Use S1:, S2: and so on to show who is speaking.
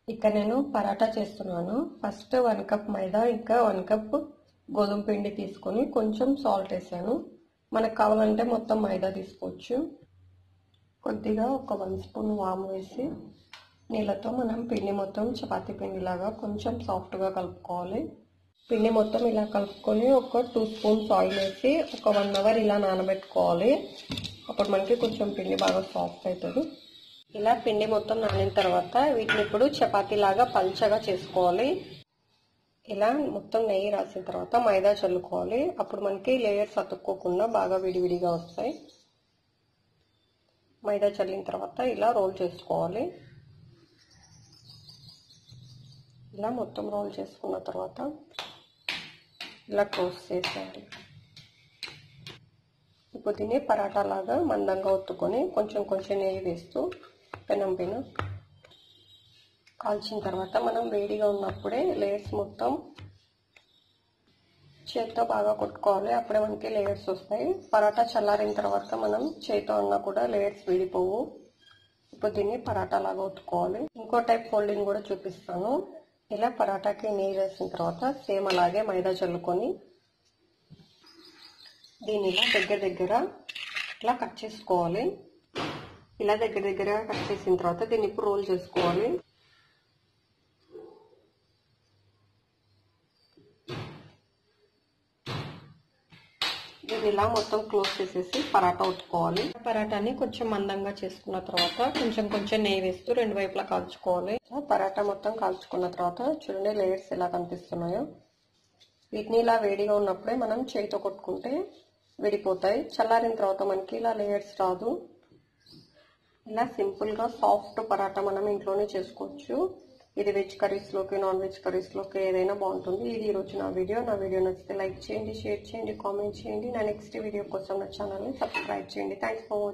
S1: ఇక్కడ నేను పరాటా చేస్తున్నాను ఫస్ట్ వన్ కప్ మైదా ఇంకా వన్ కప్ గోధుమ పిండి తీసుకొని కొంచెం సాల్ట్ వేసాను మనకు కావాలంటే మొత్తం మైదా తీసుకోవచ్చు కొద్దిగా ఒక వన్ స్పూన్ వాము వేసి నీళ్ళతో మనం పిండి మొత్తం చపాతీ పిండిలాగా కొంచెం సాఫ్ట్గా కలుపుకోవాలి పిండి మొత్తం ఇలా కలుపుకొని ఒక టూ స్పూన్స్ ఆయిల్ వేసి ఒక వన్ అవర్ ఇలా నానబెట్టుకోవాలి అప్పుడు మనకి కొంచెం పిండి బాగా సాఫ్ట్ అవుతుంది ఇలా పిండి మొత్తం నానిన తర్వాత వీటిని ఇప్పుడు చపాతీలాగా పల్చగా చేసుకోవాలి ఇలా మొత్తం నెయ్యి రాసిన తర్వాత మైదా చల్లుకోవాలి అప్పుడు మనకి లేయర్స్ అతుక్కోకుండా బాగా విడివిడిగా వస్తాయి మైదా చల్లిన తర్వాత ఇలా రోల్ చేసుకోవాలి ఇలా మొత్తం రోల్ చేసుకున్న తర్వాత ఇలా క్లోజ్ చేసేయాలి ఇప్పుడు దీన్ని పరాటా లాగా మందంగా ఒత్తుకొని కొంచెం కొంచెం నెయ్యి వేస్తూ పెనం పైన కాల్చిన తర్వాత మనం వేడిగా ఉన్నప్పుడే లేయర్స్ మొత్తం చేతితో బాగా కొట్టుకోవాలి అప్పుడే మనకి లేయర్స్ వస్తాయి పరాటా చల్లారిన తర్వాత మనం చేతితో అన్నా కూడా లేయర్స్ విడిపోవు ఇప్పుడు దీన్ని పరాటా లాగా ఒత్తుకోవాలి ఇంకో టైప్ ఫోల్డింగ్ కూడా చూపిస్తాను ఇలా పరాటాకి నెయ్యి వేసిన తర్వాత సేమ్ అలాగే మైదా చల్లుకొని దీన్ని ఇలా దగ్గర దగ్గర ఇట్లా కట్ చేసుకోవాలి ఇలా దగ్గర దగ్గర కట్ చేసిన తర్వాత దీన్ని ఇప్పుడు రోల్ చేసుకోవాలి దీన్ని ఇలా మొత్తం క్లోజ్ చేసేసి పరాటా ఉట్టుకోవాలి పరాటాని కొంచెం మందంగా చేసుకున్న తర్వాత కొంచెం కొంచెం నెయ్యి వేస్తూ రెండు వైపులా కాల్చుకోవాలి పరాటా మొత్తం కాల్చుకున్న తర్వాత చూడండి లేయర్స్ ఎలా కనిపిస్తున్నాయో వీటిని ఇలా వేడిగా ఉన్నప్పుడే మనం చేయితో కొట్టుకుంటే విడిపోతాయి చల్లారిన తర్వాత మనకి ఇలా లేయర్స్ రాదు ఇలా సింపుల్గా సాఫ్ట్ పరాటా మనం ఇంట్లోనే చేసుకోవచ్చు ఇది వెజ్ కర్రీస్లోకి నాన్ వెజ్ కర్రీస్లోకి ఏదైనా బాగుంటుంది ఇది ఈరోజు నా వీడియో నా వీడియో నచ్చితే లైక్ చేయండి షేర్ చేయండి కామెంట్ చేయండి నా నెక్స్ట్ వీడియో కోసం నా ఛానల్ని సబ్స్క్రైబ్ చేయండి థ్యాంక్స్ ఫర్ వాచింగ్